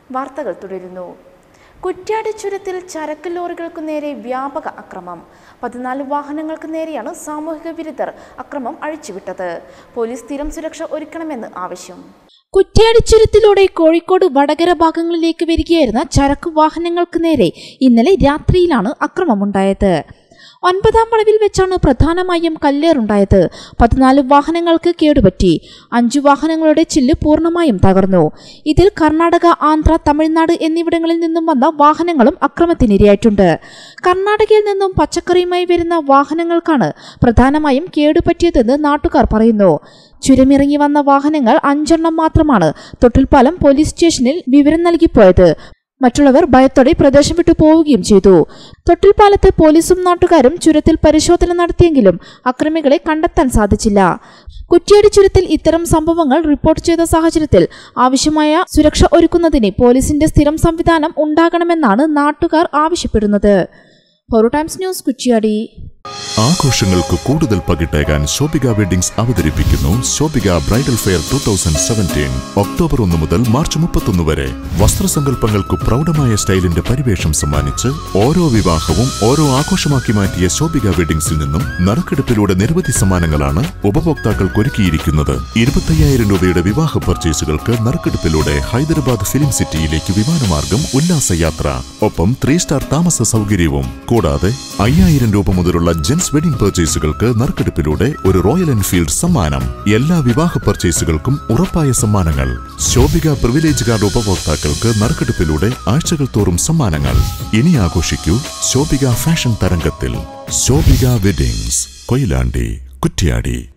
വാർത്തകൾ തുടരുന്നു കുറ്റ്യാടി ചുരത്തിൽ ചരക്ക് ലോറികൾക്ക് നേരെ വ്യാപക അക്രമം പതിനാല് വാഹനങ്ങൾക്ക് നേരെയാണ് സാമൂഹിക വിരുദ്ധർ അക്രമം അഴിച്ചുവിട്ടത് പോലീസ് സ്ഥിരം സുരക്ഷ ഒരുക്കണമെന്ന് ആവശ്യം കുറ്റ്യാടിച്ചുരത്തിലൂടെ കോഴിക്കോട് വടകര ഭാഗങ്ങളിലേക്ക് വരികയായിരുന്ന ചരക്ക് വാഹനങ്ങൾക്ക് നേരെ ഇന്നലെ രാത്രിയിലാണ് അക്രമമുണ്ടായത് ഒൻപതാം വളവിൽ വെച്ചാണ് പ്രധാനമായും കല്ലേറുണ്ടായത് പതിനാല് വാഹനങ്ങൾക്ക് കേടുപറ്റി അഞ്ചു വാഹനങ്ങളുടെ ചില്ല് പൂർണ്ണമായും തകർന്നു ഇതിൽ കർണാടക ആന്ധ്ര തമിഴ്നാട് എന്നിവിടങ്ങളിൽ നിന്നും വന്ന വാഹനങ്ങളും അക്രമത്തിനിരയായിട്ടുണ്ട് കർണാടകയിൽ നിന്നും പച്ചക്കറിയുമായി വരുന്ന വാഹനങ്ങൾക്കാണ് പ്രധാനമായും കേടുപറ്റിയതെന്ന് നാട്ടുകാർ പറയുന്നു ചുരമിറങ്ങി വന്ന വാഹനങ്ങൾ അഞ്ചെണ്ണം മാത്രമാണ് തൊട്ടിൽപ്പാലം പോലീസ് സ്റ്റേഷനിൽ വിവരം നൽകിപ്പോയത് മറ്റുള്ളവർ ഭയത്തോടെ പ്രദേശം വിട്ടു പോവുകയും ചെയ്തു തൊട്ടിൽപ്പാലത്ത് പോലീസും നാട്ടുകാരും ചുരത്തിൽ പരിശോധന നടത്തിയെങ്കിലും അക്രമികളെ കണ്ടെത്താൻ സാധിച്ചില്ല കുറ്റ്യാടി ചുരത്തിൽ ഇത്തരം സംഭവങ്ങൾ റിപ്പോർട്ട് ചെയ്ത സാഹചര്യത്തിൽ ആവശ്യമായ സുരക്ഷ ഒരുക്കുന്നതിന് പോലീസിന്റെ സ്ഥിരം സംവിധാനം ഉണ്ടാകണമെന്നാണ് നാട്ടുകാർ ആവശ്യപ്പെടുന്നത് ഫോറോ ടൈംസ് ന്യൂസ് കുറ്റ്യാടി ആഘോഷങ്ങൾക്ക് കൂടുതൽ പകിട്ടേകാൻ ശോഭിക വെഡിങ്സ് അവതരിപ്പിക്കുന്നു Shobhika bridal fair two thousand seventeen October ഒന്ന് മുതൽ മാർച്ച് മുപ്പത്തൊന്ന് വരെ വസ്ത്രസങ്കല്പങ്ങൾക്ക് പ്രൗഢമായ സ്റ്റൈലിന്റെ പരിവേഷം സമ്മാനിച്ച് ഓരോ വിവാഹവും ഓരോ ആഘോഷമാക്കി മാറ്റിയ ശോഭിക വെഡിങ്സിൽ നിന്നും നറുക്കെടുപ്പിലൂടെ നിരവധി സമ്മാനങ്ങളാണ് ഉപഭോക്താക്കൾക്ക് ഒരുക്കിയിരിക്കുന്നത് ഇരുപത്തയ്യായിരം രൂപയുടെ വിവാഹ പർച്ചേസുകൾക്ക് നറുക്കെടുപ്പിലൂടെ ഹൈദരാബാദ് ഫിലിം സിറ്റിയിലേക്ക് വിമാനമാർഗം ഉല്ലാസയാത്ര ഒപ്പം ത്രീ സ്റ്റാർ താമസ സൗകര്യവും കൂടാതെ അയ്യായിരം രൂപ മുതലുള്ള ജെൻസ് വെഡിംഗ് പർച്ചേസുകൾക്ക് നറുക്കെടുപ്പിലൂടെ ഒരു റോയൽ എൻഫീൽഡ് സമ്മാനം എല്ലാ വിവാഹ പർച്ചേസുകൾക്കും ഉറപ്പായ സമ്മാനങ്ങൾ ശോഭിക പ്രിവിലേജ് കാർഡ് ഉപഭോക്താക്കൾക്ക് നറുക്കെടുപ്പിലൂടെ ആഴ്ചകൾ തോറും സമ്മാനങ്ങൾ ഇനി ആഘോഷിക്കൂ ശോഭിക ഫാഷൻ തരംഗത്തിൽ ശോഭിക വെഡിങ്സ് കൊയിലാണ്ടി കുറ്റ്യാടി